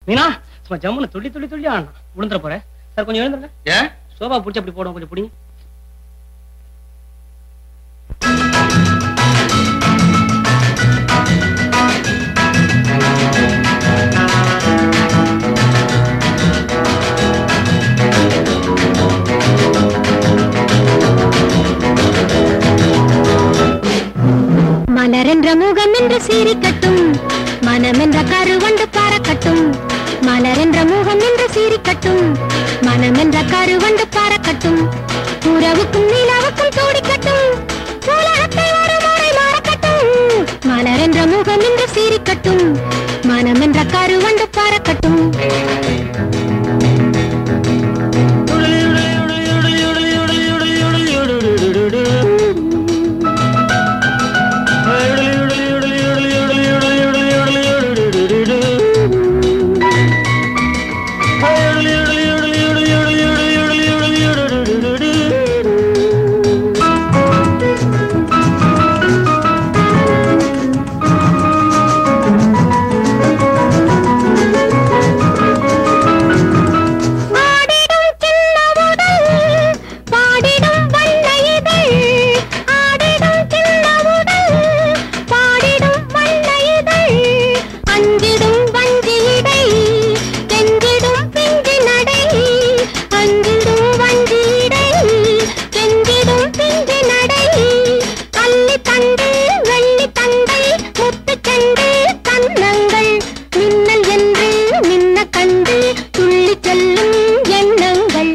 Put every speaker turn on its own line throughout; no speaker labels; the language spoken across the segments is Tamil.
மீனா சும்மா ஜம்முன்னு துள்ளி துள்ளி துள்ளி ஆடணும் விழுந்துற போறேன் சார் கொஞ்சம் எழுந்துருங்க
ஏன்
சோபா பிடிச்சி அப்படி போடும் கொஞ்சம் பிடிங்க
மலரென்ற முகம் என்று சீரிக்கட்டும் மனமென்ற கருவண்டு பறக்கட்டும் மலரென்ற முகம் என்று சீரிக்கட்டும் மனமென்ற கருவண்டு பறக்கட்டும் உறவுக்கும் நிலவுக்கும் தோடிக்கட்டும் உலகத்தை ஒரு முறை மறக்கட்டும் மலரென்ற முகம் என்று சீரிக்கட்டும் மனமென்ற கருவண்டு பறக்கட்டும் ஆடிடும் சின்ன உடல் பாடிடும் வண்ண இதழ் ஆடிடும் சின்ன உடல் பாடிடும் வண்ண இதழ் அஞ்சிடும் வஞ்சி இடை கெஞ்சிடும் பிஞ்சு நடை அஞ்சிடும் வஞ்சி இடை கெஞ்சிடும் பிஞ்சு நடை கள்ளி தண்டு வெள்ளி தண்டை முத்து செண்டு கன்னங்கள் மின்னல் என்று மின்ன கண்டு துள்ளி செல்லும் எண்ணங்கள்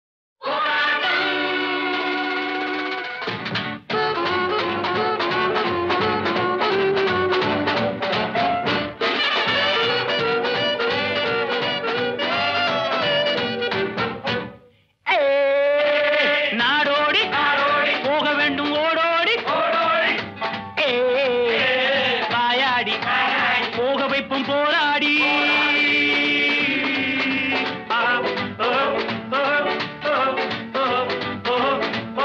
நாடோடி போக வேண்டும் ஓடோடி ஏ, வாயாடி போக வைப்பும் போராடி ஆ, ஓ, ஓ, ஓ, ஓ, ஓ, ஓ.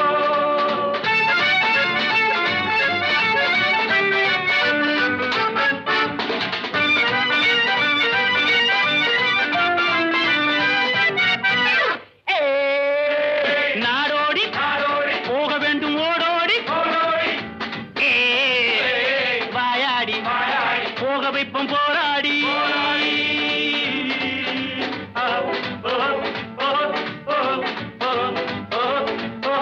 நாடோடி போக வேண்டும் ஓடோடி ஏ, வாயாடி போக வைப்போம் போராடி ஆ, ஓ, ஓ, ஓ, ஓ, ஓ, ஓ.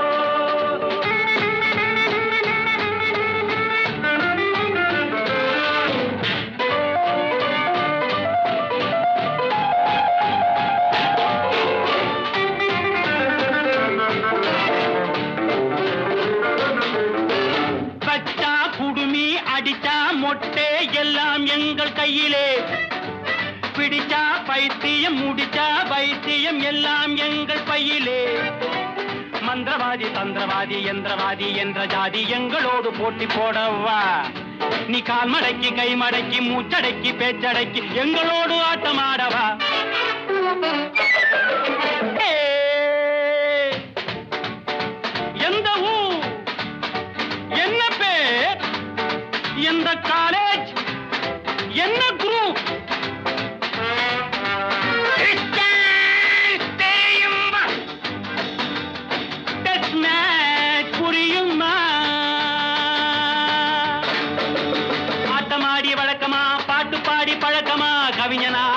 கச்சா குடுமி அடிச்சா மொட்டை எல்லாம் எங்கள் கையிலே பிடிச்சா பைத்தியம் முடிச்சா வைத்தியம் எல்லாம் எங்கள் பையிலே மந்திரவாதி தந்திரவாதி யந்திரவாதி என்ற ஜாதி எங்களோடு போட்டி போடவா நீ கால் மடக்கி கை மடக்கி மூச்சடக்கி பேச்சடக்கி எங்களோடு ஆட்டமாடவா ஏ, எந்த ஊர் என்ன பேர் எந்த காலேஜ் என்ன குரூப் தெரியுமா டெஸ்ட் மேட்ச் புரியுமா ஆட்டமாடி வழக்கமா பாட்டு பாடி பழக்கமா கவிஞனா